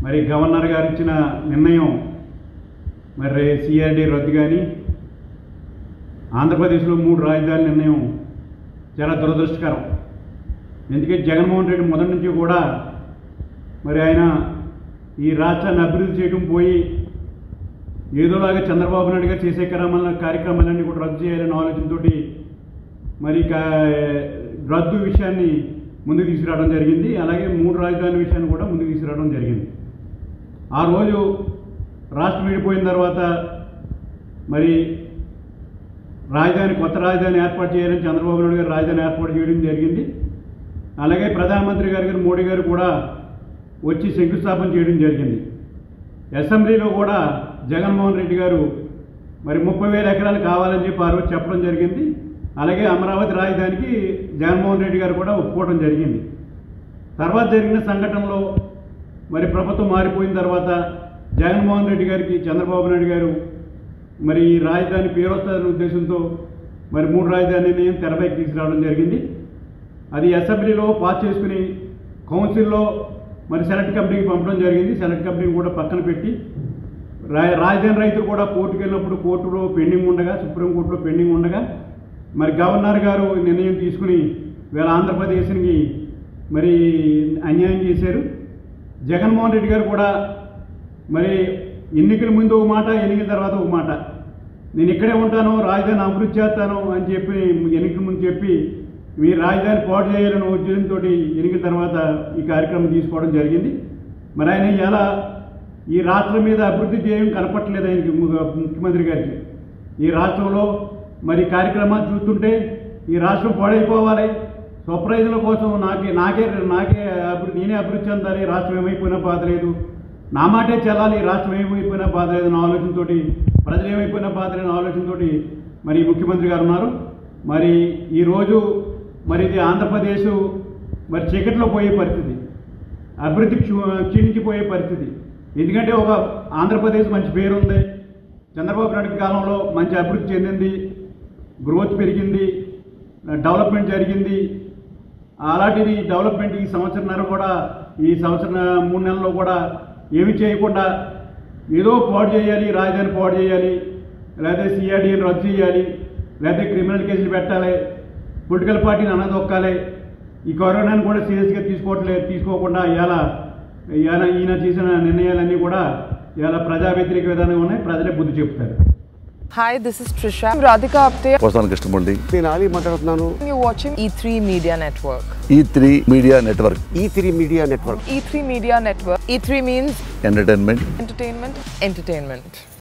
మరి గవర్నర్ గారు ఇచ్చిన నిర్ణయం మరి సిఆర్డి రద్దు కానీ ఆంధ్రప్రదేశ్లో మూడు రాజధానుల నిర్ణయం చాలా దురదృష్టకరం ఎందుకంటే జగన్మోహన్ రెడ్డి మొదటి నుంచి కూడా మరి ఆయన ఈ రాష్ట్రాన్ని అభివృద్ధి చేయడం పోయి ఏదోలాగా చంద్రబాబు నాయుడు గారు చేసే క్రమాల కార్యక్రమాలన్నీ కూడా రద్దు చేయాలనే ఆలోచనతోటి మరి కా- రద్దు విషయాన్ని ముందుకు తీసుకురావడం జరిగింది అలాగే మూడు రాజధాని విషయాన్ని కూడా ముందుకు తీసుకురావడం జరిగింది ఆ రోజు రాష్ట్రం విడిపోయిన తర్వాత మరి రాజధాని కొత్త రాజధాని ఏర్పాటు చేయాలని చంద్రబాబు నాయుడు గారు రాజధాని ఏర్పాటు చేయడం జరిగింది అలాగే ప్రధానమంత్రి గారు గారు మోడీ గారు కూడా వచ్చి శంకుస్థాపన చేయడం జరిగింది అసెంబ్లీలో కూడా జగన్మోహన్ రెడ్డి గారు మరి ముప్పై వేల ఎకరాలు కావాలని చెప్పి ఆ రోజు చెప్పడం జరిగింది అలాగే అమరావతి రాజధానికి జగన్మోహన్ రెడ్డి గారు కూడా ఒప్పుకోవడం జరిగింది తర్వాత జరిగిన సంఘటనలో మరి ప్రభుత్వం మారిపోయిన తర్వాత జగన్మోహన్ రెడ్డి గారికి చంద్రబాబు నాయుడు గారు మరి ఈ రాజధాని పేరు వస్తుందనే ఉద్దేశంతో మరి మూడు రాజధానిని తెరపైకి తీసుకురావడం జరిగింది అది అసెంబ్లీలో పాస్ చేసుకుని కౌన్సిల్లో మరి సెలెక్ట్ కమిటీకి పంపడం జరిగింది సెలెక్ట్ కమిటీని కూడా పక్కన పెట్టి రా రాజధాని రైతులు కూడా కోర్టుకు వెళ్ళినప్పుడు కోర్టులో పెండింగ్ ఉండగా సుప్రీంకోర్టులో పెండింగ్ ఉండగా మరి గవర్నర్ గారు నిర్ణయం తీసుకుని వీళ్ళ ఆంధ్రప్రదేశ్కి మరి అన్యాయం చేశారు జగన్మోహన్ రెడ్డి గారు కూడా మరి ఎన్నికల ముందు ఒక మాట ఎన్నికల తర్వాత ఒక మాట నేను ఇక్కడే ఉంటాను రాజధాని అభివృద్ధి చేస్తాను అని చెప్పి ఎన్నికల ముందు చెప్పి మీ రాజధాని పాటు చేయాలని ఉద్దేశంతో ఎన్నికల తర్వాత ఈ కార్యక్రమం తీసుకోవడం జరిగింది మరి ఆయన ఎలా ఈ రాష్ట్రం మీద అభివృద్ధి చేయడం కనపట్లేదు ఆయనకి ము- ముఖ్యమంత్రి గారికి ఈ రాష్ట్రంలో మరి కార్యక్రమాలు చూస్తుంటే ఈ రాష్ట్రం పాడైపోవాలి స్వప్రయోజనం కోసం నాకే నాకే నాకే అభివృద్ధి నేనే అభివృద్ధి చెందాలి రాష్ట్రం ఏమైపోయినా బాధ లేదు నా మాటే చెల్లాలి రాష్ట్రం ఏమైపోయినా బాధ లేదన్న ఆలోచనతోటి ప్రజలు ఏమైపోయినా బాధ లేని ఆలోచనతోటి మరి ముఖ్యమంత్రి గారు ఉన్నారు మరి ఈరోజు మరి ఇది ఆంధ్రప్రదేశ్ మరి చీకట్లో పోయే పరిస్థితి అభివృద్ధి క్షు- క్షీణించిపోయే పరిస్థితి ఎందుకంటే ఒక ఆంధ్రప్రదేశ్ మంచి పేరు ఉంది చంద్రబాబు నాయుడు కాలంలో మంచి అభివృద్ధి చెందింది గ్రోత్ పెరిగింది డెవలప్మెంట్ జరిగింది అలాంటిది డెవలప్మెంట్ ఈ సంవత్సరంన్నర కూడా ఈ సంవత్సరం మూడు నెలల్లో కూడా ఏమి చేయకుండా ఏదో పాడు చేయాలి రాజధాని పాడు చేయాలి లేకపోతే సిఆర్డీని రద్దు చేయాలి లేకపోతే క్రిమినల్ కేసులు పెట్టాలి పొలిటికల్ పార్టీని అనదొక్కాలి ఈ కరోనాను కూడా సీరియస్గా తీసుకోవట్లేదు తీసుకోకుండా ఇలా ఇవాళ ఈయన చేసిన నిర్ణయాలన్నీ కూడా ఇవాళ ప్రజా వ్యతిరేక విధానంగా ఉన్నాయి ప్రజలే బుద్ధి చెప్తారు Hi, this is Trisha. I'm Radhika Apte. వస్తాను కృష్ణమూర్తి నేను ఆలీ మాట్లాడుతున్నాను You're watching E3 Media Network. E three media network E three media network E3 Media Network. E3 means entertainment entertainment, entertainment.